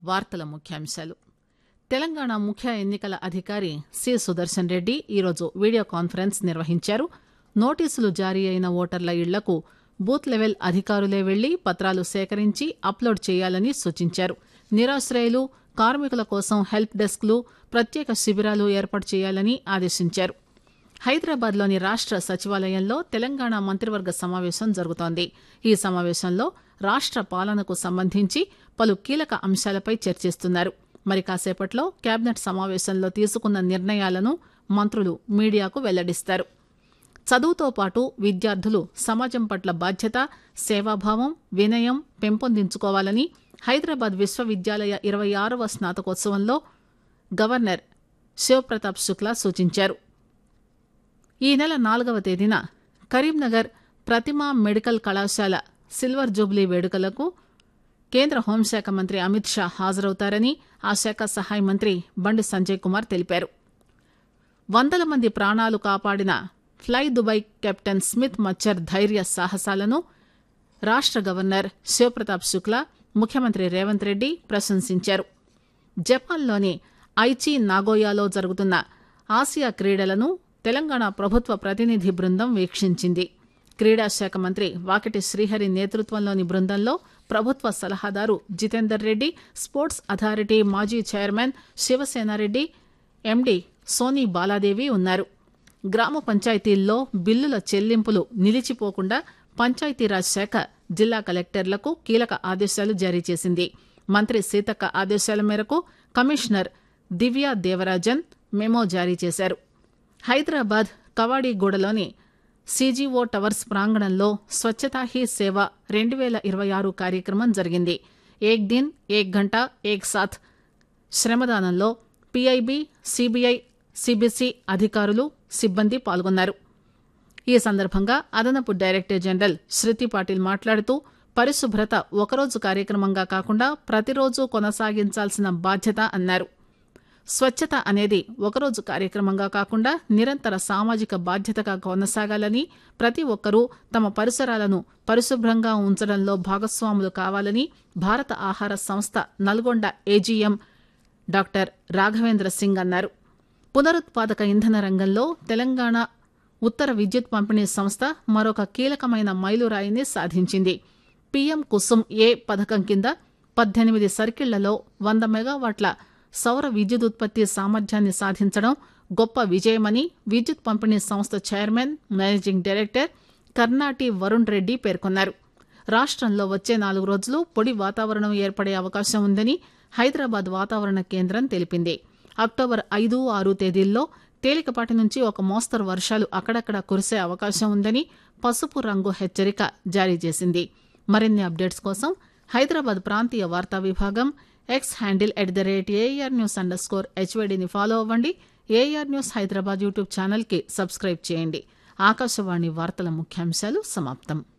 వార్తల ముఖ్యాంశాలు తెలంగాణ ముఖ్య ఎన్నికల అధికారి సి సుదర్శన్ రెడ్డి ఈరోజు వీడియో కాన్ఫరెన్స్ నిర్వహించారు నోటీసులు జారీ అయిన ఓటర్ల ఇళ్లకు బూత్ లెవెల్ అధికారులే వెళ్లి పత్రాలు సేకరించి అప్లోడ్ చేయాలని సూచించారు నిరాశ్రయులు కార్మికుల కోసం హెల్ప్ డెస్క్లు ప్రత్యేక శిబిరాలు ఏర్పాటు చేయాలని ఆదేశించారు హైదరాబాద్లోని రాష్ట సచివాలయంలో తెలంగాణ మంత్రివర్గ సమావేశం జరుగుతోంది ఈ సమావేశంలో రాష్ట పాలనకు సంబంధించి పలు కీలక అంశాలపై చర్చిస్తున్నారు మరి కాసేపట్లో కేబినెట్ సమావేశంలో తీసుకున్న నిర్ణయాలను మంత్రులు మీడియాకు వెల్లడిస్తారు చదువుతో పాటు విద్యార్థులు సమాజం పట్ల బాధ్యత సేవాభావం వినయం పెంపొందించుకోవాలని హైదరాబాద్ విశ్వవిద్యాలయ ఇరవై ఆరవ స్నాతకోత్సవంలో గవర్నర్ శివప్రతాప్ శుక్లా సూచించారు ఈ నెల నాలుగవ తేదీన కరీంనగర్ ప్రతిమా మెడికల్ కళాశాల సిల్వర్ జూబ్లీ వేడుకలకు కేంద్ర హోంశాఖ మంత్రి అమిత్ షా హాజరవుతారని ఆ శాఖ సహాయ మంత్రి బండి సంజయ్ కుమార్ తెలిపారు వందల మంది ప్రాణాలు కాపాడిన ఫ్లై దుబాయ్ కెప్టెన్ స్మిత్ మచ్చర్ ధైర్య సాహసాలను రాష్ట గవర్నర్ శివప్రతాప్ శుక్లా ముఖ్యమంత్రి రేవంత్ రెడ్డి ప్రశంసించారు జపాన్లోని ఐచి నాగోయాలో జరుగుతున్న ఆసియా క్రీడలను తెలంగాణ ప్రభుత్వ ప్రతినిధి బృందం వీక్షించింది క్రీడాశాఖ మంత్రి వాకిటి శ్రీహరి నేతృత్వంలోని బృందంలో ప్రభుత్వ సలహాదారు జితేందర్ రెడ్డి స్పోర్ట్స్ అథారిటీ మాజీ చైర్మన్ శివసేనారెడ్డి ఎండీ సోనీ బాలాదేవి ఉన్నారు గ్రామ పంచాయతీల్లో బిల్లుల చెల్లింపులు నిలిచిపోకుండా పంచాయతీరాజ్ శాఖ జిల్లా కలెక్టర్లకు కీలక ఆదేశాలు జారీ చేసింది మంత్రి సీతక్క ఆదేశాల మేరకు కమిషనర్ దివ్యా దేవరాజన్ మెమో జారీ చేశారు హైదరాబాద్ కవాడిగూడలోని సీజీఓ టవర్స్ ప్రాంగణంలో స్వచ్ఛతా హీ సేవ రెండు వేల ఇరవై ఆరు కార్యక్రమం జరిగింది ఏక్ దిన్ ఏక్ గంట ఏక్ సాథ్ శ్రమదానంలో పీఐబీ సిబిఐ సిబిసి అధికారులు సిబ్బంది పాల్గొన్నారు ఈ సందర్భంగా అదనపు డైరెక్టర్ జనరల్ శృతి పాటిల్ మాట్లాడుతూ పరిశుభ్రత ఒకరోజు కార్యక్రమంగా కాకుండా ప్రతిరోజు కొనసాగించాల్సిన బాధ్యత అన్నారు స్వచ్ఛత అనేది ఒకరోజు కార్యక్రమంగా కాకుండా నిరంతర సామాజిక బాధ్యతగా కొనసాగాలని ప్రతి ఒక్కరూ తమ పరిసరాలను పరిశుభ్రంగా ఉంచడంలో భాగస్వాములు కావాలని భారత ఆహార సంస్థ నల్గొండ ఏజీఎం డాక్టర్ రాఘవేంద్ర సింగ్ అన్నారు పునరుత్పాదక ఇంధన రంగంలో తెలంగాణ ఉత్తర విద్యుత్ పంపిణీ సంస్థ మరొక కీలకమైన మైలురాయిని సాధించింది పీఎం కుసుమ్ ఏ పథకం కింద పద్దెనిమిది సర్కిళ్లలో వంద మెగావాట్ల సౌర విద్యుత్ ఉత్పత్తి సామర్థ్యాన్ని సాధించడం గొప్ప విజయమని విద్యుత్ పంపిణీ సంస్థ chairman managing director Karnati Varun Reddy పేర్కొన్నారు రాష్టంలో వచ్చే నాలుగు రోజులు పొడి వాతావరణం ఏర్పడే అవకాశం ఉందని హైదరాబాద్ వాతావరణ కేంద్రం తెలిపింది అక్టోబర్ ఐదు ఆరు తేదీల్లో తేలికపాటి నుంచి ఒక మోస్తరు వర్షాలు అక్కడక్కడ కురిసే అవకాశం ఉందని పసుపు రంగు హెచ్చరిక జారీ చేసింది మరిన్ని అప్డేట్స్ కోసం హైదరాబాద్ ప్రాంతీయ వార్తా విభాగం X handle at the rate AR news underscore స్కోర్ హెచ్వైడిని ఫాలో అవ్వండి ఏఆర్ న్యూస్ హైదరాబాద్ యూట్యూబ్ ఛానల్కి సబ్స్క్రైబ్ చేయండి ఆకాశవాణి వార్తల ముఖ్యాంశాలు సమాప్తం